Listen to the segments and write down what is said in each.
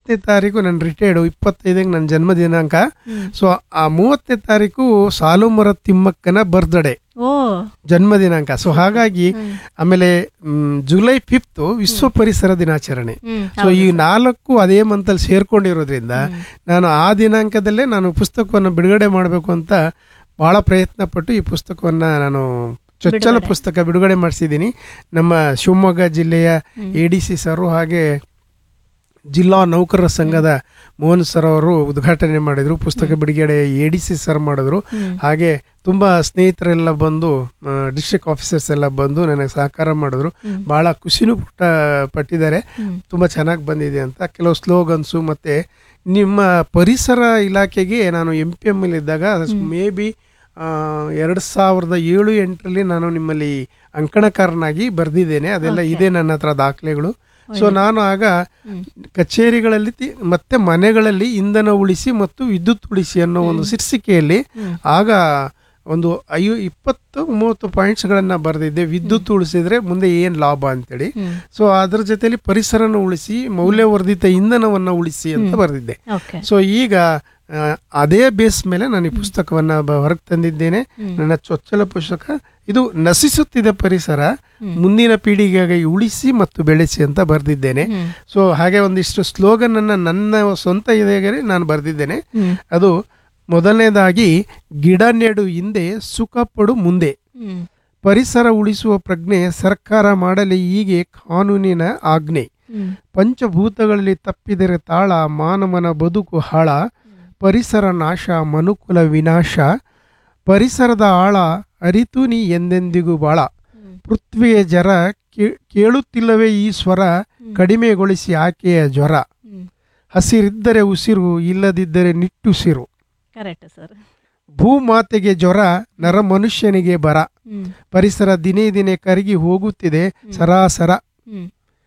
ಮೂವತ್ತನೇ ತಾರೀಕು ನನ್ನ ರಿಟೈರ್ಡು ಇಪ್ಪತ್ತೈದಕ್ಕೆ ನನ್ನ ಜನ್ಮ ದಿನಾಂಕ ಹ್ಮ್. ಸೊ ಆ ಮೂವತ್ತನೇ ತಾರೀಕು ಸಾಲುಮರ ತಿಮ್ಮಕ್ಕನ ಬರ್ತ್ಡೇ ಓ ಜನ್ಮ ದಿನಾಂಕ ಸೊ ಹಾಗಾಗಿ ಹ್ಮ್. ಆಮೇಲೆ ಮ್, ಜುಲೈ ಫಿಫ್ತ್ ವಿಶ್ವ ಪರಿಸರ ದಿನಾಚರಣೆ ಹ್ಮ್ ಸೊ ಈ ನಾಲ್ಕು ಅದೇ ಮಂತಲ್ಲಿ ಸೇರ್ಕೊಂಡಿರೋದ್ರಿಂದ ನಾನು ಆ ದಿನಾಂಕದಲ್ಲೇ ನಾನು ಪುಸ್ತಕವನ್ನು ಬಿಡುಗಡೆ ಮಾಡಬೇಕು ಅಂತ ಬಹಳ ಪ್ರಯತ್ನ ಪಟ್ಟು ಈ ಪುಸ್ತಕವನ್ನ ನಾನು ಚೊಚ್ಚಲ ಬಿಡುಗಡೆ. ಪುಸ್ತಕ ಬಿಡುಗಡೆ ಮಾಡಿಸಿದ್ದೀನಿ ನಮ್ಮ ಶಿವಮೊಗ್ಗ ಜಿಲ್ಲೆಯ ಹ್ಮ್. ಎ ಡಿ ಸಿ ಸರು ಹಾಗೆ ಜಿಲ್ಲಾ ನೌಕರರ ಸಂಘದ ಮೋಹನ್ ಸರ್ ಅವರು ಉದ್ಘಾಟನೆ ಮಾಡಿದ್ರು ಪುಸ್ತಕ ಬಿಡುಗಡೆ ಎ ಡಿ ಸಿ ಸರ್ ಮಾಡಿದ್ರು ಹ್ಮ್. ಹಾಗೆ ತುಂಬ ಸ್ನೇಹಿತರೆಲ್ಲ ಬಂದು ಡಿಸ್ಟ್ರಿಕ್ಟ್ ಆಫೀಸರ್ಸ್ ಎಲ್ಲ ಬಂದು ನನಗೆ ಸಹಕಾರ ಮಾಡಿದ್ರು ಹ್ಮ್. ಭಾಳ ಖುಷಿನೂ ಪುಟ್ಟ ಪಟ್ಟಿದ್ದಾರೆ ಹ್ಮ್. ತುಂಬ ಚೆನ್ನಾಗಿ ಬಂದಿದೆ ಅಂತ ಕೆಲವು ಸ್ಲೋಗನ್ಸು ಮತ್ತು ನಿಮ್ಮ ಪರಿಸರ ಇಲಾಖೆಗೆ ನಾನು ಎಂ ಪಿ ಎಮ್ ಇದ್ದಾಗ ಮೇ ಬಿ ಎರಡು ಸಾವಿರದ ಏಳು ಎಂಟರಲ್ಲಿ ನಾನು ನಿಮ್ಮಲ್ಲಿ ಅಂಕಣಕಾರನಾಗಿ ಬರೆದಿದ್ದೇನೆ ಅದೆಲ್ಲ Okay. ಇದೆ ನನ್ನ ಹತ್ರ ದಾಖಲೆಗಳು ಸೊ ಒಳ್ಳೆ. ನಾನು ಆಗ ಹ್ಮ್. ಕಚೇರಿಗಳಲ್ಲಿ ತಿ- ಮತ್ತೆ ಮನೆಗಳಲ್ಲಿ ಇಂಧನ ಉಳಿಸಿ ಮತ್ತು ವಿದ್ಯುತ್ ಉಳಿಸಿ ಅನ್ನೋ ಒಂದು ಶೀರ್ಷಿಕೆಯಲ್ಲಿ ಹ್ಮ್. ಆಗ ಒಂದು ಐ ಇಪ್ಪತ್ತು ಮೂವತ್ತು ಪಾಯಿಂಟ್ಸ್ಗಳನ್ನು ಬರೆದಿದ್ದೆ ವಿದ್ಯುತ್ ಉಳಿಸಿದ್ರೆ ಮುಂದೆ ಏನು ಲಾಭ ಅಂತೇಳಿ ಹ್ಮ್. ಸೊ ಅದ್ರ ಜೊತೆಲಿ ಪರಿಸರನ ಉಳಿಸಿ ಮೌಲ್ಯವರ್ಧಿತ ಇಂಧನವನ್ನು ಉಳಿಸಿ ಅಂತ ಹ್ಮ್. ಬರೆದಿದ್ದೆ ಓಕೆ ಸೊ ಈಗ ಆ, ಅದೇ ಬೇಸ್ ಮೇಲೆ ನಾನು ಈ ಪುಸ್ತಕವನ್ನ ಬ- ಹೊರಗೆ ತಂದಿದ್ದೇನೆ ಹ್ಮ್. ನನ್ನ ಚೊಚ್ಚಲ ಪುಸ್ತಕ ಇದು ನಶಿಸುತ್ತಿದೆ ಪರಿಸರ ಹ್ಮ್. ಮುಂದಿನ ಪೀಳಿಗೆಗೆ ಉಳಿಸಿ ಮತ್ತು ಬೆಳೆಸಿ ಅಂತ ಬರೆದಿದ್ದೇನೆ ಹ್ಮ್. ಸೊ ಹಾಗೆ ಒಂದಿಷ್ಟು ಸ್ಲೋಗನ್ ಅನ್ನ ನನ್ನ ಸ್ವಂತ ಇದೆಗೆ ನಾನು ಬರೆದಿದ್ದೇನೆ ಹ್ಮ್. ಅದು ಮೊದಲನೇದಾಗಿ ಗಿಡ ನೆಡು ಹಿಂದೆ ಸುಖ ಪಡು ಮುಂದೆ ಹ್ಮ್. ಪರಿಸರ ಉಳಿಸುವ ಪ್ರಜ್ಞೆ ಸರ್ಕಾರ ಮಾಡಲಿ ಹೀಗೆ ಕಾನೂನಿನ ಆಜ್ಞೆ ಹ್ಮ್. ಪಂಚಭೂತಗಳಲ್ಲಿ ತಪ್ಪಿದರೆ ತಾಳ ಮಾನವನ ಬದುಕು ಹಾಳ ಪರಿಸರ ನಾಶ ಮನುಕುಲ ವಿನಾಶ ಪರಿಸರದ ಆಳ ಅರಿತು ನೀ ಎಂದೆಂದಿಗೂ ಬಾಳ ಹ್ಮ್. ಪೃಥ್ವಿಯ ಜರ ಕೇ- ಕೇಳುತ್ತಿಲ್ಲವೇ ಈ ಸ್ವರ ಕಡಿಮೆಗೊಳಿಸಿ ಆಕೆಯ ಜ್ವರ ಹ್ಮ್. ಹಸಿರಿದ್ದರೆ ಉಸಿರು ಇಲ್ಲದಿದ್ದರೆ ನಿಟ್ಟುಸಿರು ಕರೆಕ್ಟ್ ಸರ್ ಭೂಮಾತೆಗೆ ಜ್ವರ ನರ ಮನುಷ್ಯನಿಗೆ ಬರ ಹ್ಮ್. ಪರಿಸರ ದಿನೇ ದಿನೇ ಕರಗಿ ಹೋಗುತ್ತಿದೆ ಸರಾಸರ ಹ್ಮ್.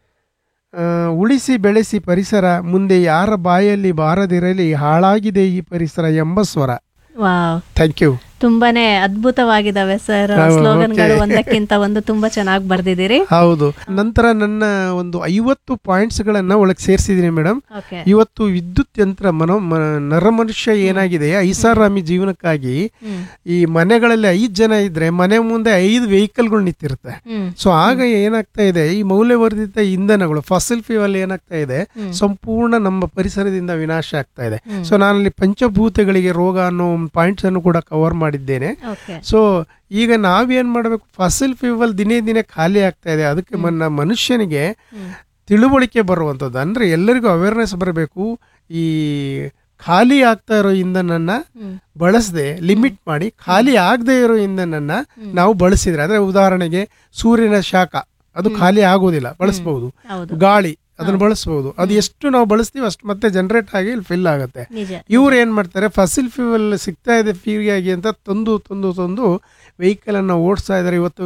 ಆ, ಉಳಿಸಿ ಬೆಳೆಸಿ ಪರಿಸರ ಮುಂದೆ ಯಾರ ಬಾಯಲ್ಲಿ ಬಾರದಿರಲಿ ಹಾಳಾಗಿದೆ ಈ ಪರಿಸರ ಎಂಬ ಸ್ವರ ವಾವ್ ಥ್ಯಾಂಕ್ ಯು ತುಂಬಾನೇ ಅದ್ಭುತವಾಗಿದಾವೆ ಸರ್ ಹೌದು, ಸ್ಲೋಗನ್ಗಳು okay. ಒಂದಕ್ಕಿಂತ ಒಂದು ತುಂಬಾ ಚೆನ್ನಾಗಿ ಬರ್ದಿದ್ದೀರಿ ಹೌದು ನಂತರ ನನ್ನ ಒಂದು ಐವತ್ತು ಪಾಯಿಂಟ್ಸ್ ಗಳನ್ನ ಒಳಗೆ ಸೇರಿಸಿದೀನಿ ಮೇಡಮ್ ಓಕೆ ಇವತ್ತು ವಿದ್ಯುತ್ ಯಂತ್ರ ಮನೋ ಮ- ನರಮನುಷ್ಯ ಏನಾಗಿದೆ ಐಷಾರಾಮಿ ಜೀವನಕ್ಕಾಗಿ ಹ್ಮ್. ಈ ಮನೆಗಳಲ್ಲಿ ಐದು ಜನ ಇದ್ರೆ ಮನೆ ಮುಂದೆ ಐದು ವೆಹಿಕಲ್ಗಳು ನಿಂತಿರುತ್ತೆ ಹ್ಮ್. ಸೊ ಆಗ ಏನಾಗ್ತಾ ಇದೆ ಈ ಮೌಲ್ಯವರ್ಧಿತ ಇಂಧನಗಳು ಫಸಲ್ ಫ್ಯೂಯಲ್ ಏನಾಗ್ತಾ ಇದೆ ಹ್ಮ್. ಸಂಪೂರ್ಣ ನಮ್ಮ ಪರಿಸರದಿಂದ ವಿನಾಶ ಆಗ್ತಾ ಇದೆ ಹ್ಮ್. ಸೊ ನಾನಲ್ಲಿ ಪಂಚಭೂತಗಳಿಗೆ ರೋಗ ಅನ್ನೋ ಪಾಯಿಂಟ್ಸ್ ಅನ್ನು ಕೂಡ ಕವರ್ ಮಾಡಿದ್ದೇನೆ ಓಕೆ ಸೊ ಈಗ ನಾವೇನ್ ಮಾಡಬೇಕು ಫಸಲ್ ಫ್ಯೂವಲ್ ದಿನೇ ದಿನೇ ಖಾಲಿ ಆಗ್ತಾ ಇದೆ ಅದಕ್ಕೆ ಮನ್ನ ಮನುಷ್ಯನಿಗೆ ಹ್ಮ್. ತಿಳುವಳಿಕೆ ಬರುವಂಥದ್ದು ಅಂದ್ರೆ ಎಲ್ಲರಿಗೂ ಅವೇರ್ನೆಸ್ ಬರಬೇಕು ಈ ಖಾಲಿ ಆಗ್ತಾ ಇರೋ ಇಂಧನನ್ನ ಹ್ಮ್. ಬಳಸದೆ ಲಿಮಿಟ್ ಮಾಡಿ ಖಾಲಿ ಆಗದೆ ಇರೋ ಇಂಧನನ್ನ ನಾವು ಬಳಸಿದ್ರೆ ಅಂದ್ರೆ ಉದಾಹರಣೆಗೆ ಸೂರ್ಯನ ಶಾಖ ಅದು ಖಾಲಿ ಆಗೋದಿಲ್ಲ ಬಳಸಬಹುದು ಹೌದು ಗಾಳಿ ಅದನ್ನು ಬಳಸಬಹುದು ಅದು ಎಷ್ಟು ನಾವು ಬಳಸ್ತೀವಿ ಅಷ್ಟು ಮತ್ತೆ ಜನರೇಟ್ ಆಗಿ ಇಲ್ಲಿ ಫಿಲ್ ಆಗುತ್ತೆ ನಿಜ ಇವ್ರು ಏನ್ ಮಾಡ್ತಾರೆ ಫಸಿಲ್ ಫ್ಯೂಯಲ್ ಸಿಗ್ತಾ ಇದೆ ಫ್ರೀಯಾಗಿ ಅಂತ ತಂದು ತಂದು ತಂದು ವೆಹಿಕಲ್ ಅನ್ನ ಓಡಿಸ್ತಾ ಇದಾರೆ ಇವತ್ತು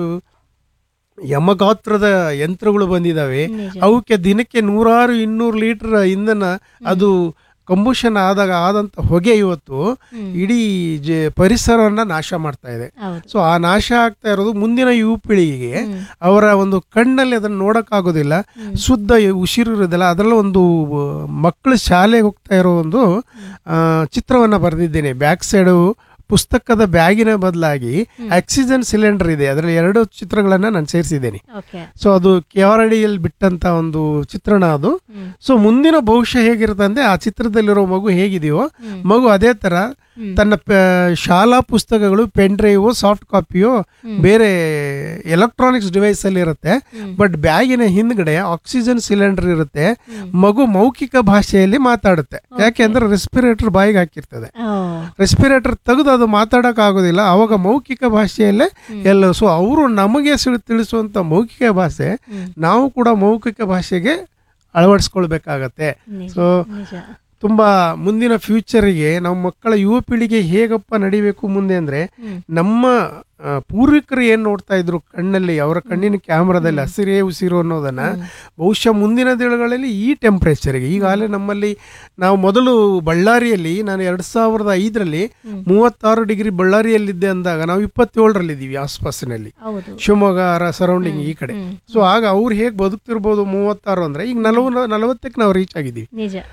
ಯಮಗಾತ್ರದ ಯಂತ್ರಗಳು ಬಂದಿದಾವೆ ನಿಜ ಅವಕ್ಕೆ ದಿನಕ್ಕೆ ನೂರಾರು ಇನ್ನೂರು ಲೀಟರ್ ಇಂಧನ ಅದು ಕಂಬುಷನ್ ಆದಾಗ ಆದಂತ ಹೊಗೆ ಇವತ್ತು ಹ್ಮ್. ಇಡೀ ಜ- ಪರಿಸರವನ್ನ ನಾಶ ಮಾಡ್ತಾ ಇದೆ ಹೌದು ಸೊ ಆ ನಾಶ ಆಗ್ತಾ ಇರೋದು ಮುಂದಿನ ಯುವ ಪೀಳಿಗೆಗೆ ಹ್ಮ್. ಅವರ ಒಂದು ಕಣ್ಣಲ್ಲಿ ಅದನ್ನ ನೋಡಕ್ಕಾಗೋದಿಲ್ಲ ಹ್ಮ್. ಶುದ್ಧ ಉಸಿರು ಇರೋದಿಲ್ಲ ಅದರಲ್ಲಿ ಒಂದು ಮಕ್ಕಳು ಶಾಲೆಗೆ ಹೋಗ್ತಾ ಇರೋ ಒಂದು ಆ, ಚಿತ್ರವನ್ನ ಬರೆದಿದ್ದೇನೆ ಬ್ಯಾಕ್ ಸೈಡು ಪುಸ್ತಕದ ಬ್ಯಾಗಿನ ಬದಲಾಗಿ ಆಕ್ಸಿಜನ್ ಸಿಲಿಂಡರ್ ಇದೆ ಅದರಲ್ಲಿ ಎರಡು ಚಿತ್ರಗಳನ್ನ ನಾನು ಸೇರಿಸಿದ್ದೇನೆ ಓಕೆ ಸೊ ಅದು ಕೆಆರ್ಡಿಯಲ್ಲಿ ಬಿಟ್ಟಂತ ಒಂದು ಚಿತ್ರಣ ಅದು ಹ್ಮ್. ಸೊ ಮುಂದಿನ ಭವಿಷ್ಯ ಹೇಗಿರುತ್ತೆ ಅಂದ್ರೆ ಆ ಚಿತ್ರದಲ್ಲಿರೋ ಮಗು ಹೇಗಿದೆಯೋ ಹ್ಮ್. ಮಗು ಅದೇ ತರ ಹ್ಮ್. ತನ್ನ ಪ- ಶಾಲಾ ಪುಸ್ತಕಗಳು ಪೆನ್ ಡ್ರೈವ್ ಸಾಫ್ಟ್ ಕಾಪಿಯೋ ಹ್ಮ್. ಬೇರೆ ಎಲೆಕ್ಟ್ರಾನಿಕ್ಸ್ ಡಿವೈಸ್ ಅಲ್ಲಿ ಇರುತ್ತೆ ಹ್ಮ್. ಬಟ್ ಬ್ಯಾಗಿನ ಹಿಂದ್ಗಡೆ ಆಕ್ಸಿಜನ್ ಸಿಲಿಂಡರ್ ಇರುತ್ತೆ ಹ್ಮ್. ಮಗು ಮೌಖಿಕ ಭಾಷೆಯಲ್ಲಿ ಮಾತಾಡುತ್ತೆ ಯಾಕೆಂದ್ರೆ ರೆಸ್ಪಿರೇಟರ್ ಬಾಯಿಗೆ ಹಾಕಿರ್ತದೆ ಓ. ರೆಸ್ಪಿರೇಟರ್ ತೆಗೆದು ಅದು ಮಾತಾಡಕ್ ಆಗೋದಿಲ್ಲ ಅವಾಗ ಮೌಖಿಕ ಭಾಷೆಯಲ್ಲೇ ಎಲ್ಲ ಸೊ ಅವರು ನಮಗೆ ಸಿಳ್- ತಿಳಿಸುವಂತ ಮೌಖಿಕ ಭಾಷೆ ಹ್ಮ್. ನಾವು ಕೂಡ ಮೌಖಿಕ ಭಾಷೆಗೆ ಅಳವಡಿಸ್ಕೊಳ್ಬೇಕಾಗತ್ತೆ ನಿಜ ಸೊ ನಿಜ ತುಂಬಾ ಮುಂದಿನ ಫ್ಯೂಚರಿಗೆ ನಮ್ಮ ಮಕ್ಕಳ ಯುವ ಪೀಳಿಗೆ ಹೇಗಪ್ಪ ನಡಿಬೇಕು ಮುಂದೆ ಅಂದ್ರೆ ಹ್ಮ್. ನಮ್ಮ ಆ, ಪೂರ್ವಿಕರು ಏನ್ ನೋಡ್ತಾ ಇದ್ರು ಕಣ್ಣಲ್ಲಿ ಅವರ ಕಣ್ಣಿನ ಕ್ಯಾಮ್ರಾದಲ್ಲಿ ಹಸಿರೇ ಉಸಿರು ಅನ್ನೋದನ್ನ ಬಹುಶಃ ಮುಂದಿನ ದಿನಗಳಲ್ಲಿ ಈ ಟೆಂಪರೇಚರ್ಗೆ ಈಗಾಗಲೇ ನಮ್ಮಲ್ಲಿ ನಾವು ಮೊದಲು ಬಳ್ಳಾರಿಯಲ್ಲಿ ನಾನು ಎರಡ್ ಸಾವಿರದ ಐದರಲ್ಲಿ ಹ್ಮ್. ಮೂವತ್ತಾರು ಡಿಗ್ರಿ ಬಳ್ಳಾರಿಯಲ್ಲಿದ್ದೆ ಅಂದಾಗ ನಾವು ಇಪ್ಪತ್ತೇಳರಲ್ಲಿದ್ದೀವಿ ಆಸ್ಪಾಸಿನಲ್ಲಿ ಹೌದು ಶಿವಮೊಗ್ಗ ಸರೌಂಡಿಂಗ್ ಈ ಕಡೆ ಹ್ಮ್. ಸೊ ಆಗ ಅವ್ರು ಹೇಗೆ ಬದುಕ್ತಿರ್ಬೋದು ಮೂವತ್ತಾರು ಅಂದ್ರೆ ಈಗ ನಲವ ನಲವತ್ತಕ್ಕೆ ನಾವು ರೀಚ್ ಆಗಿದ್ದೀವಿ ನಿಜ ನಿಜ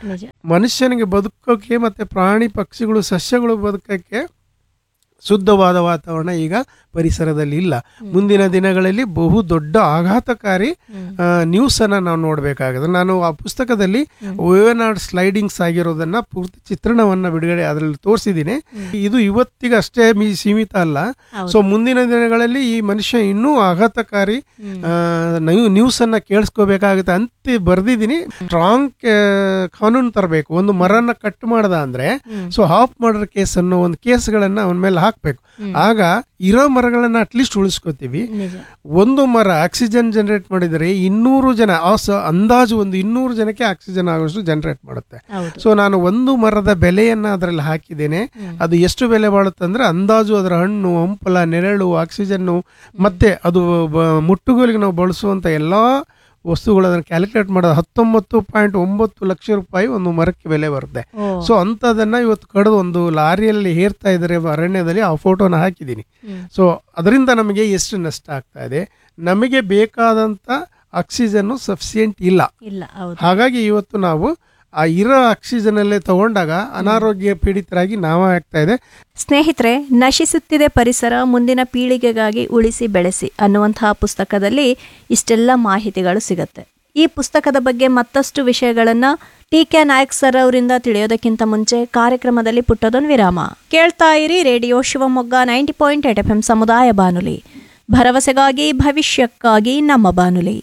ಮನುಷ್ಯನಿಗೆ ಬದುಕೋಕ್ಕೆ ಮತ್ತು ಪ್ರಾಣಿ ಪಕ್ಷಿಗಳು ಸಸ್ಯಗಳು ಬದುಕೋಕ್ಕೆ ಶುದ್ಧವಾದ ವಾತಾವರಣ ಈಗ ಪರಿಸರದಲ್ಲಿ ಇಲ್ಲ ಮುಂದಿನ ದಿನಗಳಲ್ಲಿ ಬಹು ದೊಡ್ಡ ಆಘಾತಕಾರಿ ನ್ಯೂಸನ್ನು ನಾವು ನೋಡಬೇಕಾಗಿದೆ ನಾನು ಆ ಪುಸ್ತಕದಲ್ಲಿ ವೇವನಾಡ್ ಸ್ಲೈಡಿಂಗ್ಸ್ ಆಗಿರೋದನ್ನ ಪೂರ್ತಿ ಚಿತ್ರಣವನ್ನು ಬಿಡುಗಡೆ ಅದರಲ್ಲಿ ತೋರಿಸಿದ್ದೀನಿ ಇದು ಇವತ್ತಿಗೆ ಅಷ್ಟೇ ಮೀ ಸೀಮಿತ ಅಲ್ಲ ಹೌದು. ಸೊ ಮುಂದಿನ ದಿನಗಳಲ್ಲಿ ಈ ಮನುಷ್ಯ ಇನ್ನೂ ಆಘಾತಕಾರಿ ನ್ಯೂಸ್ ಅನ್ನ ಕೇಳಿಸ್ಕೋಬೇಕಾಗುತ್ತೆ ಅಂತ ಬರ್ದಿದ್ದೀನಿ ಸ್ಟ್ರಾಂಗ್ ಕಾನೂನು ತರಬೇಕು ಒಂದು ಮರನ ಕಟ್ ಮಾಡ್ದ ಅಂದ್ರೆ ಸೊ ಹಾಫ್ ಮರ್ಡರ್ ಕೇಸ್ ಅನ್ನೋ ಒಂದು ಕೇಸ್ಗಳನ್ನ ಅವನ ಮೇಲೆ ಹಾಕ್ಬೇಕು ಆಗ ಇರೋ ಮರಗಳನ್ನ ಅಟ್ಲೀಸ್ಟ್ ಉಳಿಸ್ಕೋತೀವಿ ನಿಜ ಒಂದು ಮರ ಆಕ್ಸಿಜನ್ ಜನರೇಟ್ ಮಾಡಿದರೆ ಇನ್ನೂರು ಜನ ಆ ಸ ಅಂದಾಜು ಒಂದು ಇನ್ನೂರು ಜನಕ್ಕೆ ಆಕ್ಸಿಜನ್ ಆಗೋಷ್ಟು ಜನರೇಟ್ ಮಾಡುತ್ತೆ ಹೌದು ಸೊ ನಾನು ಒಂದು ಮರದ ಬೆಲೆಯನ್ನ ಅದರಲ್ಲಿ ಹಾಕಿದ್ದೇನೆ ಅದು ಎಷ್ಟು ಬೆಲೆ ಬಾಳುತ್ತೆ ಅಂದ್ರೆ ಅಂದಾಜು ಅದರ ಹಣ್ಣು ಹಂಪಲ ನೆರಳು ಆಕ್ಸಿಜನ್ನು ಮತ್ತೆ ಅದು ಬ- ಮುಟ್ಟುಗೋಲಿಗೆ ನಾವು ಬಳಸುವಂತ ಎಲ್ಲಾ ವಸ್ತುಗಳು ಅದನ್ನು ಕ್ಯಾಲ್ಕುಲೇಟ್ ಮಾಡೋದು ಹತ್ತೊಂಬತ್ತು ಪಾಯಿಂಟ್ ಒಂಬತ್ತು ಲಕ್ಷ ರೂಪಾಯಿ ಒಂದು ಮರಕ್ಕೆ ಬೆಲೆ ಬರುತ್ತೆ ಓ ಸೊ ಅಂಥದ್ದನ್ನ ಇವತ್ತು ಕಡಿದು ಒಂದು ಲಾರಿಯಲ್ಲಿ ಹೇರ್ತಾ ಇದ್ದಾರೆ ಅರಣ್ಯದಲ್ಲಿ ಆ ಫೋಟೋನ ಹಾಕಿದ್ದೀನಿ ಹ್ಮ್. ಸೊ ಅದರಿಂದ ನಮಗೆ ಎಷ್ಟು ನಷ್ಟ ಆಗ್ತಾ ಇದೆ ನಮಗೆ ಬೇಕಾದಂಥ ಆಕ್ಸಿಜನ್ನು ಸಫಿಸಿಯೆಂಟ್ ಇಲ್ಲ ಇಲ್ಲ ಹೌದು ಹಾಗಾಗಿ ಇವತ್ತು ನಾವು ಆ ಇರೋ ಆಕ್ಸಿಜನಲ್ಲೇ ತಗೊಂಡಾಗ ಅನಾರೋಗ್ಯ ಪೀಡಿತರಾಗಿ ನಾವೇ ಆಗ್ತಾ ಇದೆ ಸ್ನೇಹಿತರೆ ನಶಿಸುತ್ತಿದೆ ಪರಿಸರ ಮುಂದಿನ ಪೀಳಿಗೆಗಾಗಿ ಉಳಿಸಿ ಬೆಳೆಸಿ ಅನ್ನುವಂತಹ ಪುಸ್ತಕದಲ್ಲಿ ಇಷ್ಟೆಲ್ಲ ಮಾಹಿತಿಗಳು ಸಿಗುತ್ತೆ ಈ ಪುಸ್ತಕದ ಬಗ್ಗೆ ಮತ್ತಷ್ಟು ವಿಷಯಗಳನ್ನ ಟಿ ಕೆ ನಾಯಕ್ ಸರ್ ಅವರಿಂದ ತಿಳಿಯೋದಕ್ಕಿಂತ ಮುಂಚೆ ಕಾರ್ಯಕ್ರಮದಲ್ಲಿ ಪುಟ್ಟದೊಂದು ವಿರಾಮ ಕೇಳ್ತಾ ಇರಿ radio Shivamogga ninety point eight F M ಸಮುದಾಯ ಬಾನುಲಿ ಭರವಸೆಗಾಗಿ ಭವಿಷ್ಯಕ್ಕಾಗಿ ನಮ್ಮ ಬಾನುಲಿ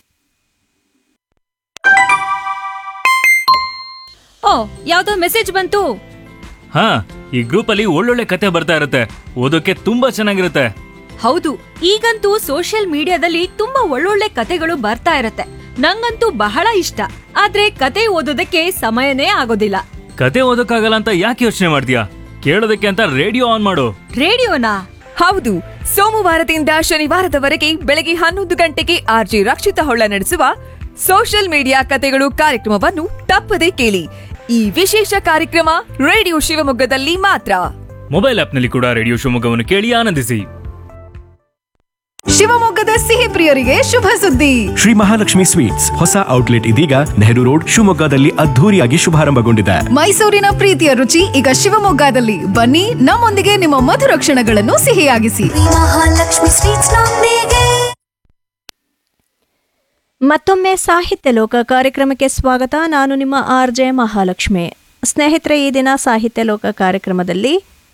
ಓ ಯಾವ್ದೋ ಮೆಸೇಜ್ ಬಂತು ಹಾ ಈ ಗ್ರೂಪ್ ಅಲ್ಲಿ ಒಳ್ಳೊಳ್ಳೆ ಕತೆ ಬರ್ತಾ ಇರುತ್ತೆ ಓದೋಕೆ ತುಂಬಾ ಚೆನ್ನಾಗಿರುತ್ತೆ ಹೌದು ಈಗಂತೂ ಸೋಷಿಯಲ್ ಮೀಡಿಯಾದಲ್ಲಿ ತುಂಬಾ ಒಳ್ಳೊಳ್ಳೆ ಕತೆಗಳು ಬರ್ತಾ ಇರತ್ತೆ ನಂಗಂತೂ ಬಹಳ ಇಷ್ಟ ಆದ್ರೆ ಕತೆ ಓದೋದಕ್ಕೆ ಸಮಯನೇ ಆಗೋದಿಲ್ಲ ಕತೆ ಓದೋಕ್ಕಾಗಲ್ಲ ಅಂತ ಯಾಕೆ ಯೋಚನೆ ಮಾಡ್ತೀಯಾ ಕೇಳೋದಕ್ಕೆ ಅಂತ ರೇಡಿಯೋ ಆನ್ ಮಾಡು ರೇಡಿಯೋನಾ ಹೌದು ಸೋಮವಾರದಿಂದ ಶನಿವಾರದವರೆಗೆ ಬೆಳಗ್ಗೆ ಹನ್ನೊಂದು ಗಂಟೆಗೆ ಆರ್ಜಿ ರಕ್ಷಿತ ಹೊಳ್ಳ ನಡೆಸುವ ಸೋಷಿಯಲ್ ಮೀಡಿಯಾ ಕತೆಗಳು ಕಾರ್ಯಕ್ರಮವನ್ನು ತಪ್ಪದೆ ಕೇಳಿ ಈ ವಿಶೇಷ ಕಾರ್ಯಕ್ರಮ ರೇಡಿಯೋ ಶಿವಮೊಗ್ಗದಲ್ಲಿ ಮಾತ್ರ ಮೊಬೈಲ್ ಆಪ್ನಲ್ಲಿ ಕೂಡ ರೇಡಿಯೋ ಶಿವಮೊಗ್ಗವನ್ನು ಕೇಳಿ ಆನಂದಿಸಿ ಶಿವಮೊಗ್ಗದ ಸಿಹಿ ಪ್ರಿಯರಿಗೆ ಶುಭ ಸುದ್ದಿ ಶ್ರೀ ಮಹಾಲಕ್ಷ್ಮಿ ಸ್ವೀಟ್ಸ್ ಹೊಸ ಔಟ್ಲೆಟ್ ಇದೀಗ ನೆಹರು ರೋಡ್ ಶಿವಮೊಗ್ಗದಲ್ಲಿ ಅದ್ಧೂರಿಯಾಗಿ ಶುಭಾರಂಭಗೊಂಡಿದೆ ಮೈಸೂರಿನ ಪ್ರೀತಿಯ ರುಚಿ ಈಗ ಶಿವಮೊಗ್ಗದಲ್ಲಿ ಬನ್ನಿ ನಮ್ಮೊಂದಿಗೆ ನಿಮ್ಮ ಮಧುರ ಕ್ಷಣಗಳನ್ನು ಸಿಹಿಯಾಗಿಸಿ ಮಹಾಲಕ್ಷ್ಮಿ ಸ್ವೀಟ್ಸ್ ನೊಂದಿಗೆ ಮತ್ತೊಮ್ಮೆ ಸಾಹಿತ್ಯ ಲೋಕ ಕಾರ್ಯಕ್ರಮಕ್ಕೆ ಸ್ವಾಗತ ನಾನು ನಿಮ್ಮ ಆರ್ ಜೆ ಮಹಾಲಕ್ಷ್ಮಿ ಸ್ನೇಹಿತರೆ ಈ ದಿನ ಸಾಹಿತ್ಯ ಲೋಕ ಕಾರ್ಯಕ್ರಮದಲ್ಲಿ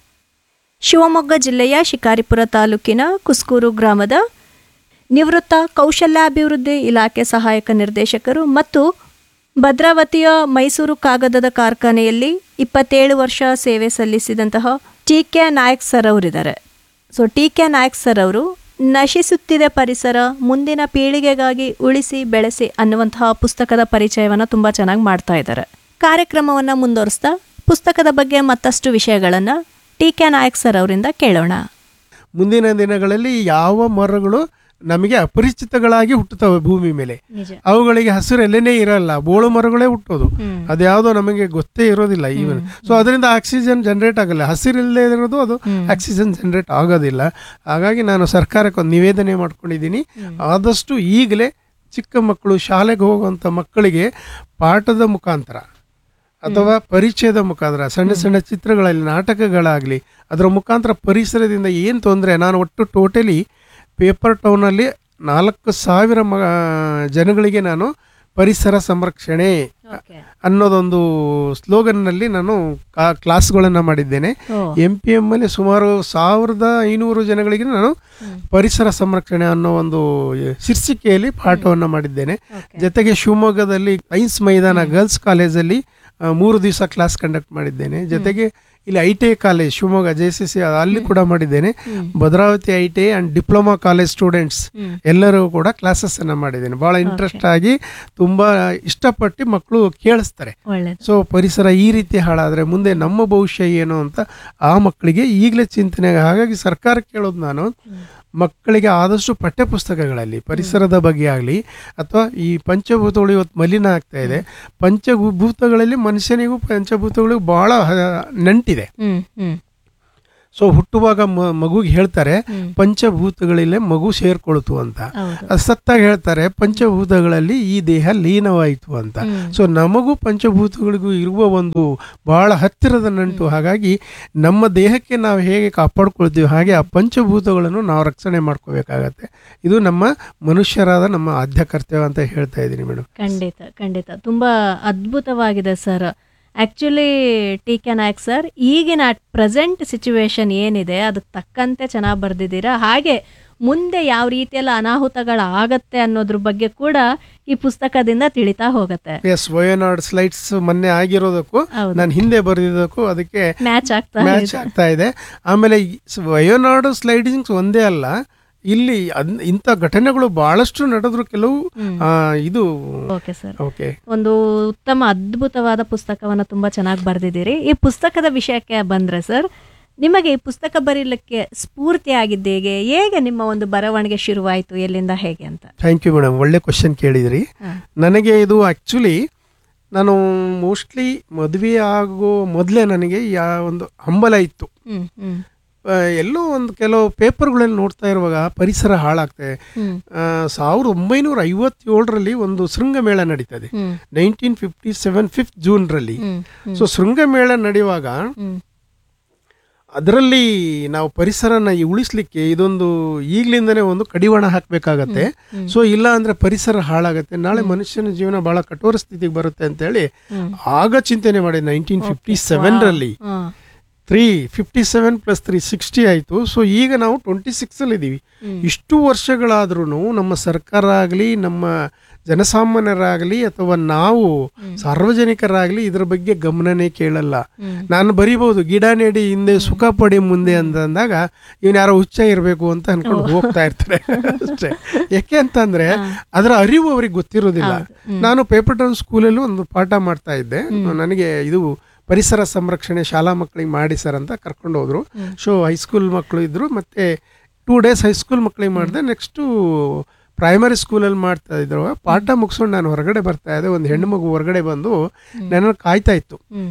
ಶಿವಮೊಗ್ಗ ಜಿಲ್ಲೆಯ ಶಿಕಾರಿಪುರ ತಾಲೂಕಿನ ಕುಸ್ಕೂರು ಗ್ರಾಮದ ನಿವೃತ್ತ ಕೌಶಲ್ಯಾಭಿವೃದ್ಧಿ ಇಲಾಖೆ ಸಹಾಯಕ ನಿರ್ದೇಶಕರು ಮತ್ತು ಭದ್ರಾವತಿಯ ಮೈಸೂರು ಕಾಗದದ ಕಾರ್ಖಾನೆಯಲ್ಲಿ ಇಪ್ಪತ್ತೇಳು ವರ್ಷ ಸೇವೆ ಸಲ್ಲಿಸಿದಂತಹ ಟಿ ಕೆ ನಾಯಕ್ ಸರ್ ಅವರಿದ್ದಾರೆ ಸೊ ಟಿ ಕೆ ನಾಯಕ್ ಸರ್ ಅವರು ನಶಿಸುತ್ತಿದೆ ಪರಿಸರ ಮುಂದಿನ ಪೀಳಿಗೆಗಾಗಿ ಉಳಿಸಿ ಬೆಳೆಸಿ ಅನ್ನುವಂತಹ ಪುಸ್ತಕದ ಪರಿಚಯವನ್ನು ತುಂಬ ಚೆನ್ನಾಗಿ ಮಾಡ್ತಾ ಇದ್ದಾರೆ ಕಾರ್ಯಕ್ರಮವನ್ನು ಮುಂದುವರಿಸ್ತಾ ಪುಸ್ತಕದ ಬಗ್ಗೆ ಮತ್ತಷ್ಟು ವಿಷಯಗಳನ್ನು ಟಿ ಕೆ ನಾಯಕ್ ಸರ್ ಅವರಿಂದ ಕೇಳೋಣ ಮುಂದಿನ ದಿನಗಳಲ್ಲಿ ಯಾವ ಮರಗಳು ನಮಗೆ ಅಪರಿಚಿತಗಳಾಗಿ ಹುಟ್ಟುತ್ತವೆ ಭೂಮಿ ಮೇಲೆ ನಿಜ ಅವುಗಳಿಗೆ ಹಸಿರು ಎಲೆನೇ ಇರಲ್ಲ ಬೋಳು ಮರಗಳೇ ಹುಟ್ಟೋದು ಅದ್ಯಾವುದೋ ನಮಗೆ ಗೊತ್ತೇ ಇರೋದಿಲ್ಲ ಈವನ್ ಸೊ ಅದರಿಂದ ಆಕ್ಸಿಜನ್ ಜನರೇಟ್ ಆಗಲ್ಲ ಹಸಿರಿಲ್ಲದೆ ಇರೋದು ಅದು ಆಕ್ಸಿಜನ್ ಜನರೇಟ್ ಆಗೋದಿಲ್ಲ ಹಾಗಾಗಿ ನಾನು ಸರ್ಕಾರಕ್ಕೆ ಒಂದು ನಿವೇದನೆ ಮಾಡ್ಕೊಂಡಿದ್ದೀನಿ ಆದಷ್ಟು ಈಗಲೇ ಚಿಕ್ಕ ಮಕ್ಕಳು ಶಾಲೆಗೆ ಹೋಗುವಂಥ ಮಕ್ಕಳಿಗೆ ಪಾಠದ ಮುಖಾಂತರ ಅಥವಾ ಪರಿಚಯದ ಮುಖಾಂತರ ಸಣ್ಣ ಸಣ್ಣ ಚಿತ್ರಗಳಲ್ಲಿ ನಾಟಕಗಳಾಗಲಿ ಅದರ ಮುಖಾಂತರ ಪರಿಸರದಿಂದ ಏನು ತೊಂದರೆ ನಾನು ಒಟ್ಟು ಟೋಟಲಿ ಪೇಪರ್ ಟೌನಲ್ಲಿ ನಾಲ್ಕು ಸಾವಿರ ಮ ಜನಗಳಿಗೆ ನಾನು ಪರಿಸರ ಸಂರಕ್ಷಣೆ ಅನ್ನೋದೊಂದು ಸ್ಲೋಗನ್ನಲ್ಲಿ ನಾನು ಕ್ಲಾಸ್ಗಳನ್ನು ಮಾಡಿದ್ದೇನೆ ಓ. ಎಂ ಪಿ ಎಮ್ ಅಲ್ಲಿ ಸುಮಾರು ಸಾವಿರದ ಐನೂರು ಜನಗಳಿಗೆ ನಾನು ಪರಿಸರ ಸಂರಕ್ಷಣೆ ಅನ್ನೋ ಒಂದು ಶೀರ್ಷಿಕೆಯಲ್ಲಿ ಪಾಠವನ್ನು ಮಾಡಿದ್ದೇನೆ ಜೊತೆಗೆ ಶಿವಮೊಗ್ಗದಲ್ಲಿ ಸೈನ್ಸ್ ಮೈದಾನ ಗರ್ಲ್ಸ್ ಕಾಲೇಜಲ್ಲಿ ಆ, ಮೂರು ದಿವಸ ಕ್ಲಾಸ್ ಕಂಡಕ್ಟ್ ಮಾಡಿದ್ದೇನೆ ಜೊತೆಗೆ ಇಲ್ಲಿ I T I college Shivamogga J C C ಅಲ್ಲಿ ಕೂಡ ಮಾಡಿದ್ದೇನೆ Bhadravati I T I and diploma college students ಎಲ್ಲರೂ ಕೂಡ ಕ್ಲಾಸಸ್ ಅನ್ನ ಮಾಡಿದ್ದೇನೆ ಬಹಳ ಇಂಟ್ರೆಸ್ಟ್ ಆಗಿ ತುಂಬಾ ಇಷ್ಟಪಟ್ಟು ಮಕ್ಕಳು ಕೇಳಿಸ್ತಾರೆ ಒಳ್ಳೆಯದು ಸೊ ಪರಿಸರ ಈ ರೀತಿ ಹಾಳಾದ್ರೆ ಮುಂದೆ ನಮ್ಮ ಭವಿಷ್ಯ ಏನು ಅಂತ ಆ ಮಕ್ಕಳಿಗೆ ಈಗಲೇ ಚಿಂತನೆ ಹಾಗಾಗಿ ಸರ್ಕಾರ ಕೇಳೋದು ನಾನು ಮಕ್ಕಳಿಗೆ ಆದಷ್ಟು ಪಠ್ಯಪುಸ್ತಕಗಳಲ್ಲಿ ಪರಿಸರದ ಬಗ್ಗೆ ಆಗಲಿ ಅಥವಾ ಈ ಪಂಚಭೂತಗಳು ಇವತ್ತು ಮಲಿನ ಆಗ್ತಾ ಇದೆ ಪಂಚಭೂತಗಳಲ್ಲಿ ಮನುಷ್ಯನಿಗೂ ಪಂಚಭೂತಗಳಿಗೂ ಬಹಳ ಹ- ನಂಟಿದೆ ಹ್ಮ್ ಹ್ಮ್ ಸೊ ಹುಟ್ಟುವಾಗ ಮ- ಮಗುಗೆ ಹೇಳ್ತಾರೆ ಪಂಚಭೂತಗಳಲ್ಲೇ ಮಗು ಸೇರ್ಕೊಳ್ತು ಅಂತ ಹೌದು ಅದು ಸತ್ತಾಗ ಹೇಳ್ತಾರೆ ಪಂಚಭೂತಗಳಲ್ಲಿ ಈ ದೇಹ ಲೀನವಾಯಿತು ಅಂತ ಸೊ ನಮಗೂ ಪಂಚಭೂತಗಳಿಗೂ ಇರುವ ಒಂದು ಬಹಳ ಹತ್ತಿರದ ನಂಟು ಹಾಗಾಗಿ ನಮ್ಮ ದೇಹಕ್ಕೆ ನಾವು ಹೇಗೆ ಕಾಪಾಡ್ಕೊಳ್ತೀವಿ ಹಾಗೆ ಆ ಪಂಚಭೂತಗಳನ್ನು ನಾವು ರಕ್ಷಣೆ ಮಾಡ್ಕೋಬೇಕಾಗತ್ತೆ ಇದು ನಮ್ಮ ಮನುಷ್ಯರಾದ ನಮ್ಮ ಆದ್ಯ ಕರ್ತವ್ಯ ಅಂತ ಹೇಳ್ತಾ ಇದ್ದೀನಿ ಮೇಡಮ್ ಖಂಡಿತ ಖಂಡಿತ ತುಂಬ ಅದ್ಭುತವಾಗಿದೆ sir actually T K Nayak sir ಈಗಿನ ಪ್ರೆಸೆಂಟ್ ಸಿಚುವೇಶನ್ ಏನಿದೆ ಅದಕ್ಕೆ ತಕ್ಕಂತೆ ಚೆನ್ನಾಗಿ ಬರೆದಿದ್ದೀರಾ ಹಾಗೆ ಮುಂದೆ ಯಾವ ರೀತಿಯೆಲ್ಲ ಅನಾಹುತಗಳಾಗತ್ತೆ ಅನ್ನೋದ್ರ ಬಗ್ಗೆ ಕೂಡ ಈ ಪುಸ್ತಕದಿಂದ ತಿಳಿತಾ ಹೋಗುತ್ತೆ ಎಸ್ ವಯೋನಾಡ್ ಸ್ಲೈಡ್ಸ್ ಮೊನ್ನೆ ಆಗಿರೋದಕ್ಕೂ ಹೌದು. ನಾನು ಹಿಂದೆ ಬರೆದಿದ್ದಕ್ಕೂ ಅದಕ್ಕೆ ಮ್ಯಾಚ್ ಆಗ್ತಾ ಮ್ಯಾಚ್ ಇದೆ ಆಗ್ತಾ ಇದೆ ಆಮೇಲೆ ಈ ಸ್- ವಯೋನಾಡು ಸ್ಲೈಡಿಂಗ್ಸ್ ಒಂದೇ ಅಲ್ಲ ಇಲ್ಲಿ ಅದ್- ಇಂಥ ಘಟನೆಗಳು ಬಹಳಷ್ಟು ನಡೆದ್ರು ಕೆಲವು ಆ, ಇದು ಓಕೆ ಸರ್ ಓಕೆ ಒಂದು ಉತ್ತಮ ಅದ್ಭುತವಾದ ಪುಸ್ತಕವನ್ನು ತುಂಬ ಚೆನ್ನಾಗಿ ಬರೆದಿದ್ದೀರಿ ಈ ಪುಸ್ತಕದ ವಿಷಯಕ್ಕೆ ಬಂದರೆ ಸರ್ ನಿಮಗೆ ಈ ಪುಸ್ತಕ ಬರೀಲಿಕ್ಕೆ ಸ್ಫೂರ್ತಿ ಆಗಿದ್ದು ಹೇಗೆ ಹೇಗೆ ನಿಮ್ಮ ಒಂದು ಬರವಣಿಗೆ ಶುರುವಾಯಿತು ಎಲ್ಲಿಂದ ಹೇಗೆ ಅಂತ ಥ್ಯಾಂಕ್ ಯು ಮೇಡಮ್ ಒಳ್ಳೆ ಕ್ವಶನ್ ಕೇಳಿದ್ರಿ ಹಾ. ನನಗೆ ಇದು ಆ್ಯಕ್ಚುಲಿ ನಾನು ಮೋಸ್ಟ್ಲಿ ಮದುವೆ ಆಗೋ ಮೊದಲೇ ನನಗೆ ಯಾ ಒಂದು ಹಂಬಲ ಇತ್ತು ಹ್ಮ್ ಹ್ಮ್ ಆ, ಎಲ್ಲೋ ಒಂದು ಕೆಲವು ಪೇಪರ್ಗಳಲ್ಲಿ ನೋಡ್ತಾ ಇರುವಾಗ ಪರಿಸರ ಹಾಳಾಗ್ತದೆ ಹ್ಮ್ ಆ, ಸಾವಿರದ ಒಂಬೈನೂರ ಐವತ್ತೇಳರಲ್ಲಿ ಒಂದು ಶೃಂಗಮೇಳ ನಡೀತದೆ hmm nineteen fifty seven fifth ಜೂನ್ರಲ್ಲಿ ಹ್ಮ್ ಹ್ಮ್ ಸೊ ಶೃಂಗಮೇಳ ನಡೆಯುವಾಗ ಹ್ಮ್ ಅದರಲ್ಲಿ ನಾವು ಪರಿಸರನ ಈ ಉಳಿಸ್ಲಿಕ್ಕೆ ಇದೊಂದು ಈಗ್ಲಿಂದನೇ ಒಂದು ಕಡಿವಾಣ ಹಾಕಬೇಕಾಗತ್ತೆ ಸೊ ಇಲ್ಲ ಅಂದ್ರೆ ಪರಿಸರ ಹಾಳಾಗತ್ತೆ ನಾಳೆ ಮನುಷ್ಯನ ಜೀವನ ಬಹಳ ಕಠೋರ ಸ್ಥಿತಿಗೆ ಬರುತ್ತೆ ಅಂತೇಳಿ ಆಗ ಚಿಂತನೆ ಮಾಡಿ ನೈನ್ಟೀನ್ ಫಿಫ್ಟಿ ಸೆವೆನ್ರಲ್ಲಿ ಹಾ three fifty seven plus three sixty ಆಯಿತು ಸೊ ಈಗ ನಾವು ಟ್ವೆಂಟಿ ಸಿಕ್ಸಲ್ಲಿ ಇದ್ದೀವಿ ಇಷ್ಟು ವರ್ಷಗಳಾದ್ರೂ ನಮ್ಮ ಸರ್ಕಾರ ಆಗಲಿ ನಮ್ಮ ಜನಸಾಮಾನ್ಯರಾಗಲಿ ಅಥವಾ ನಾವು ಸಾರ್ವಜನಿಕರಾಗಲಿ ಇದ್ರ ಬಗ್ಗೆ ಗಮನನೇ ಕೇಳಲ್ಲ ನಾನು ಬರಿಬಹುದು ಗಿಡ ನೆಡಿ ಹಿಂದೆ ಸುಖ ಪಡಿ ಮುಂದೆ ಅಂತ ಅಂದಾಗ ಇವನ್ ಯಾರೋ ಹುಚ್ಚ ಇರಬೇಕು ಅಂತ ಅನ್ಕೊಂಡು ಹೋಗ್ತಾ ಇರ್ತಾರೆ ಅಷ್ಟೇ ಯಾಕೆ ಅಂತಂದ್ರೆ ಅದರ ಅರಿವು ಅವ್ರಿಗೆ ಗೊತ್ತಿರೋದಿಲ್ಲ ನಾನು ಪೇಪರ್ ಟೌನ್ ಸ್ಕೂಲಲ್ಲೂ ಒಂದು ಪಾಠ ಮಾಡ್ತಾ ಇದ್ದೆ ನನಗೆ ಇದು ಪರಿಸರ ಸಂರಕ್ಷಣೆ ಶಾಲಾ ಮಕ್ಕಳಿಗೆ ಮಾಡಿ ಸರ್ ಅಂತ ಕರ್ಕೊಂಡು ಹೋದ್ರು ಸೊ ಹೈಸ್ಕೂಲ್ ಮಕ್ಕಳು ಇದ್ರು ಮತ್ತೆ ಟೂ ಡೇಸ್ ಹೈಸ್ಕೂಲ್ ಮಕ್ಕಳಿಗೆ ಮಾಡಿದೆ ನೆಕ್ಸ್ಟು ಪ್ರೈಮರಿ ಸ್ಕೂಲಲ್ಲಿ ಮಾಡ್ತಾ ಇದ್ರು ಪಾಠ ಮುಗಿಸ್ಕೊಂಡು ನಾನು ಹೊರಗಡೆ ಬರ್ತಾ ಇದ್ದೆ ಒಂದು ಹೆಣ್ಣು ಮಗು ಹೊರಗಡೆ ಬಂದು ನನ್ನನ್ನು ಕಾಯ್ತಾ ಇತ್ತು ಹ್ಮ್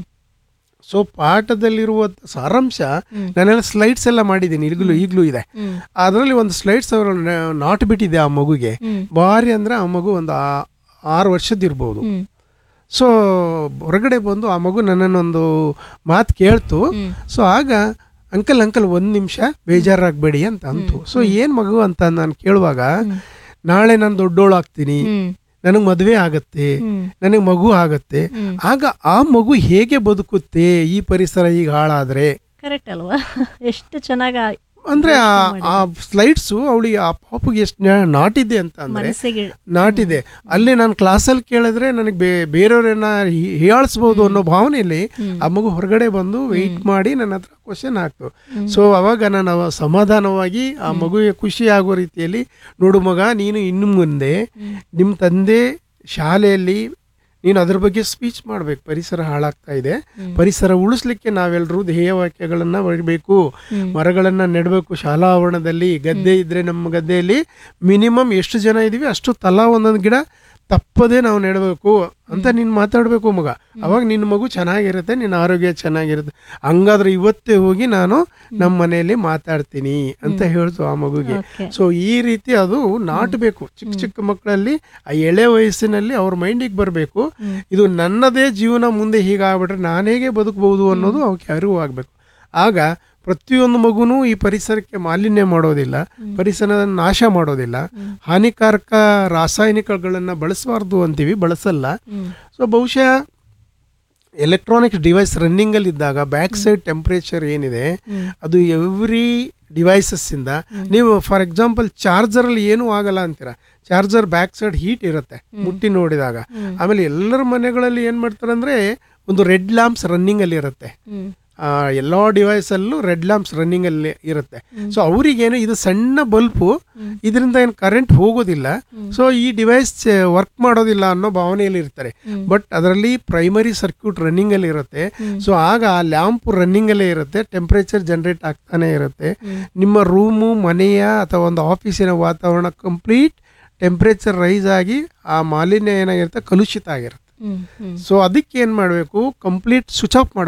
ಸೊ ಪಾಠದಲ್ಲಿರುವ ಸಾರಾಂಶ ನಾನೆಲ್ಲ ಸ್ಲೈಡ್ಸ್ ಎಲ್ಲ ಮಾಡಿದ್ದೀನಿ ಈಗಲೂ ಈಗಲೂ ಇದೆ ಅದರಲ್ಲಿ ಒಂದು ಸ್ಲೈಡ್ಸ್ ಅವರು ನಾಟ್ ಬಿಟ್ಟಿದೆ ಆ ಮಗುಗೆ ಭಾರಿ ಅಂದ್ರೆ ಆ ಮಗು ಒಂದು ಆ- ಆರು ವರ್ಷದಿರ್ಬೋದು ಹ್ಮ್ ಸೊ ಹೊರಗಡೆ ಬಂದು ಆ ಮಗು ನನ್ನನ್ನೊಂದು ಮಾತು ಕೇಳ್ತು ಸೊ ಆಗ ಅಂಕಲ್ ಅಂಕಲ್ ಒಂದು ನಿಮಿಷ ಬೇಜಾರಾಗಬೇಡಿ ಅಂತ ಅಂತು ಸೊ ಏನು ಮಗು ಅಂತ ನಾನು ಕೇಳುವಾಗ ನಾಳೆ ನಾನು ದೊಡ್ಡೋಳು ಆಗ್ತೀನಿ ಹ್ಮ್ ನನಗೆ ಮದುವೆ ಆಗತ್ತೆ ಹ್ಮ್ ನನಗೆ ಮಗು ಆಗತ್ತೆ ಆಗ ಆ ಮಗು ಹೇಗೆ ಬದುಕುತ್ತೆ ಈ ಪರಿಸರ ಈಗ ಹಾಳಾದ್ರೆ ಕರೆಕ್ಟ್ ಅಲ್ವಾ ಎಷ್ಟು ಚೆನ್ನಾಗಿ ಅಂದ್ರೆ ಆ- ಆ ಸ್ಲೈಡ್ಸ್ ಅವಳಿಗೆ ಆ ಪಾಪುಗೆ ಎಷ್ಟು ನಾಟಿದೆ ಅಂತ ಅಂದ್ರೆ ಮನಸ್ಸಿಗೆ ನಾಟಿದೆ ಅಲ್ಲಿ ನಾನು ಕ್ಲಾಸಲ್ಲಿ ಕೇಳಿದ್ರೆ ನನಗೆ ಬೇ ಬೇರೆಯವ್ರನ್ನ ಹೀಯಾಳಿಸ್ಬೋದು ಅನ್ನೋ ಭಾವನೆಯಲ್ಲಿ ಆ ಮಗು ಹೊರಗಡೆ ಬಂದು ವೆಯ್ಟ್ ಮಾಡಿ ನನ್ನ ಹತ್ರ ಕ್ವಶನ್ ಹಾಕ್ತು ಸೊ ಅವಾಗ ನಾನು ಅವ ಸಮಾಧಾನವಾಗಿ ಆ ಮಗುವಿಗೆ ಖುಷಿ ಆಗೋ ರೀತಿಯಲ್ಲಿ ನೋಡು ಮಗ ನೀನು ಇನ್ನು ಮುಂದೆ ನಿಮ್ಮ ತಂದೆ ಶಾಲೆಯಲ್ಲಿ ನೀನು ಅದ್ರ ಬಗ್ಗೆ ಸ್ಪೀಚ್ ಮಾಡ್ಬೇಕು ಪರಿಸರ ಹಾಳಾಗ್ತಾ ಇದೆ ಪರಿಸರ ಉಳಿಸ್ಲಿಕ್ಕೆ ನಾವೆಲ್ಲರೂ ಧ್ಯೇಯವಾಕ್ಯಗಳನ್ನ ಬರಬೇಕು ಮರಗಳನ್ನ ನೆಡಬೇಕು ಶಾಲಾ ಆವರಣದಲ್ಲಿ ಗದ್ದೆ ಇದ್ರೆ ನಮ್ಮ ಗದ್ದೆಯಲ್ಲಿ ಮಿನಿಮಮ್ ಎಷ್ಟು ಜನ ಇದೀವಿ ಅಷ್ಟು ತಲಾ ಒಂದೊಂದು ಗಿಡ ತಪ್ಪದೇ ನಾವು ನೆಡಬೇಕು ಅಂತ ನೀನು ಮಾತಾಡಬೇಕು ಮಗ ಅವಾಗ ನಿನ್ನ ಮಗು ಚೆನ್ನಾಗಿರುತ್ತೆ ನಿನ್ನ ಆರೋಗ್ಯ ಚೆನ್ನಾಗಿರುತ್ತೆ ಹಂಗಾದ್ರೆ ಇವತ್ತೇ ಹೋಗಿ ನಾನು ನಮ್ಮ ಮನೆಯಲ್ಲಿ ಮಾತಾಡ್ತೀನಿ ಅಂತ ಹೇಳ್ತು ಆ ಮಗುಗೆ Okay. ಸೊ ಈ ರೀತಿ ಅದು ನಾಟಬೇಕು ಚಿಕ್ಕ ಚಿಕ್ಕ ಮಕ್ಕಳಲ್ಲಿ ಆ ಎಳೆ ವಯಸ್ಸಿನಲ್ಲಿ ಅವ್ರ ಮೈಂಡಿಗೆ ಬರಬೇಕು ಇದು ನನ್ನದೇ ಜೀವನ ಮುಂದೆ ಹೀಗಾಗ್ಬಿಟ್ರೆ ನಾನು ಹೇಗೆ ಬದುಕಬಹುದು ಅನ್ನೋದು ಅವಕ್ಕೆ ಅರಿವು ಆಗಬೇಕು ಆಗ ಪ್ರತಿಯೊಂದು ಮಗುನೂ ಈ ಪರಿಸರಕ್ಕೆ ಮಾಲಿನ್ಯ ಮಾಡೋದಿಲ್ಲ ಪರಿಸರದ ನಾಶ ಮಾಡೋದಿಲ್ಲ ಹಾನಿಕಾರಕ ರಾಸಾಯನಿಕಗಳನ್ನ ಬಳಸಬಾರ್ದು ಅಂತೀವಿ ಬಳಸಲ್ಲ ಸೊ ಬಹುಶಃ ಎಲೆಕ್ಟ್ರಾನಿಕ್ಸ್ ಡಿವೈಸ್ ರನ್ನಿಂಗ್ ಅಲ್ಲಿ ಇದ್ದಾಗ ಬ್ಯಾಕ್ ಸೈಡ್ ಟೆಂಪರೇಚರ್ ಏನಿದೆ ಅದು ಎವ್ರಿ ಡಿವೈಸಸ್ ಇಂದ ನೀವು ಫಾರ್ ಎಕ್ಸಾಂಪಲ್ ಚಾರ್ಜರ್ ಅಲ್ಲಿ ಏನೂ ಆಗಲ್ಲ ಅಂತೀರಾ ಚಾರ್ಜರ್ ಬ್ಯಾಕ್ ಸೈಡ್ ಹೀಟ್ ಇರುತ್ತೆ ಮುಟ್ಟಿ ನೋಡಿದಾಗ ಆಮೇಲೆ ಎಲ್ಲರ ಮನೆಗಳಲ್ಲಿ ಏನ್ ಮಾಡ್ತಾರೆ ಅಂದ್ರೆ ಒಂದು ರೆಡ್ ಲ್ಯಾಂಪ್ಸ್ ರನ್ನಿಂಗ್ ಅಲ್ಲಿ ಇರುತ್ತೆ ಆ, ಎಲ್ಲಾ ಡಿವೈಸ್ ಅಲ್ಲೂ ರೆಡ್ ಲ್ಯಾಂಪ್ಸ್ ರನ್ನಿಂಗ್ ಅಲ್ಲಿ ಇರುತ್ತೆ ಸೊ ಅವರಿಗೇನು ಇದು ಸಣ್ಣ ಬಲ್ಪು ಇದರಿಂದ ಏನು ಕರೆಂಟ್ ಹೋಗೋದಿಲ್ಲ ಸೊ ಈ ಡಿವೈಸ್ ವರ್ಕ್ ಮಾಡೋದಿಲ್ಲ ಅನ್ನೋ ಭಾವನೆಯಲ್ಲಿ ಇರ್ತಾರೆ ಬಟ್ ಅದರಲ್ಲಿ ಪ್ರೈಮರಿ ಸರ್ಕ್ಯೂಟ್ ರನ್ನಿಂಗ್ ಅಲ್ಲಿ ಇರುತ್ತೆ ಸೊ ಆಗ ಆ ಲ್ಯಾಂಪ್ ರನ್ನಿಂಗ್ ಅಲ್ಲೇ ಇರುತ್ತೆ ಟೆಂಪರೇಚರ್ ಜನರೇಟ್ ಆಗ್ತಾನೆ ಇರುತ್ತೆ ನಿಮ್ಮ ರೂಮು ಮನೆಯ ಅಥವಾ ಒಂದು ಆಫೀಸಿನ ವಾತಾವರಣ ಕಂಪ್ಲೀಟ್ ಟೆಂಪರೇಚರ್ ರೈಸ್ ಆಗಿ ಆ ಮಾಲಿನ್ಯ ಏನಾಗಿರುತ್ತೆ ಕಲುಷಿತ ಆಗಿರುತ್ತೆ ಹ್ಮ್ ಹ್ಮ್ ಸೊ ಅದಕ್ಕೆ ಏನು ಮಾಡಬೇಕು ಕಂಪ್ಲೀಟ್ ಸ್ವಿಚ್ ಆಫ್ ಮಾಡಬೇಕು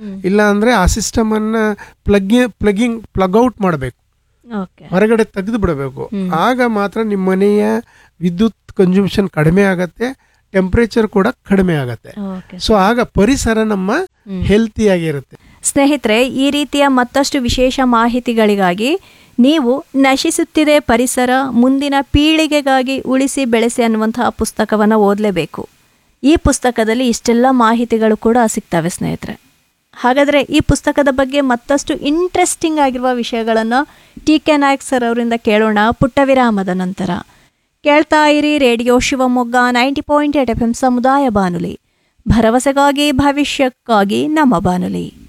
ಇಲ್ಲ ಅಂದರೆ ಆ ಸಿಸ್ಟಮನ್ನು ಪ್ಲಗ್ ಪ್ಲಗಿಂಗ್ ಪ್ಲಗ್ ಔಟ್ ಮಾಡಬೇಕು ಓಕೆ ಹೊರಗಡೆ ತೆಗೆದು ಬಿಡಬೇಕು ಆಗ ಮಾತ್ರ ನಿಮ್ಮ ಮನೆಯ ವಿದ್ಯುತ್ ಕನ್ಸ್ಯೂಮ್ಷನ್ ಕಡಿಮೆ ಆಗತ್ತೆ ಟೆಂಪ್ರೇಚರ್ ಕೂಡ ಕಡಿಮೆ ಆಗತ್ತೆ ಓಕೆ ಸೊ ಆಗ ಪರಿಸರ ನಮ್ಮ ಹೆಲ್ತಿಯಾಗಿರುತ್ತೆ ಸ್ನೇಹಿತರೆ ಈ ರೀತಿಯ ಮತ್ತಷ್ಟು ವಿಶೇಷ ಮಾಹಿತಿಗಳಿಗಾಗಿ ನೀವು ನಶಿಸುತ್ತಿದೆ ಪರಿಸರ ಮುಂದಿನ ಪೀಳಿಗೆಗಾಗಿ ಉಳಿಸಿ ಬೆಳೆಸಿ ಅನ್ನುವಂತಹ ಪುಸ್ತಕವನ್ನು ಓದಲೇಬೇಕು ಈ ಪುಸ್ತಕದಲ್ಲಿ ಇಷ್ಟೆಲ್ಲ ಮಾಹಿತಿಗಳು ಕೂಡ ಸಿಗ್ತವೆ ಸ್ನೇಹಿತರೆ ಹಾಗಾದರೆ ಈ ಪುಸ್ತಕದ ಬಗ್ಗೆ ಮತ್ತಷ್ಟು ಇಂಟ್ರೆಸ್ಟಿಂಗ್ ಆಗಿರುವ ವಿಷಯಗಳನ್ನು ಟಿ ಕೆ ನಾಯಕ್ ಸರ್ ಅವರಿಂದ ಕೇಳೋಣ ಪುಟ್ಟ ವಿರಾಮದ ನಂತರ ಕೇಳ್ತಾ ಇರಿ radio Shivamogga ninety point eight F M ಸಮುದಾಯ ಬಾನುಲಿ ಭರವಸೆಗಾಗಿ ಭವಿಷ್ಯಕ್ಕಾಗಿ ನಮ್ಮ ಬಾನುಲಿ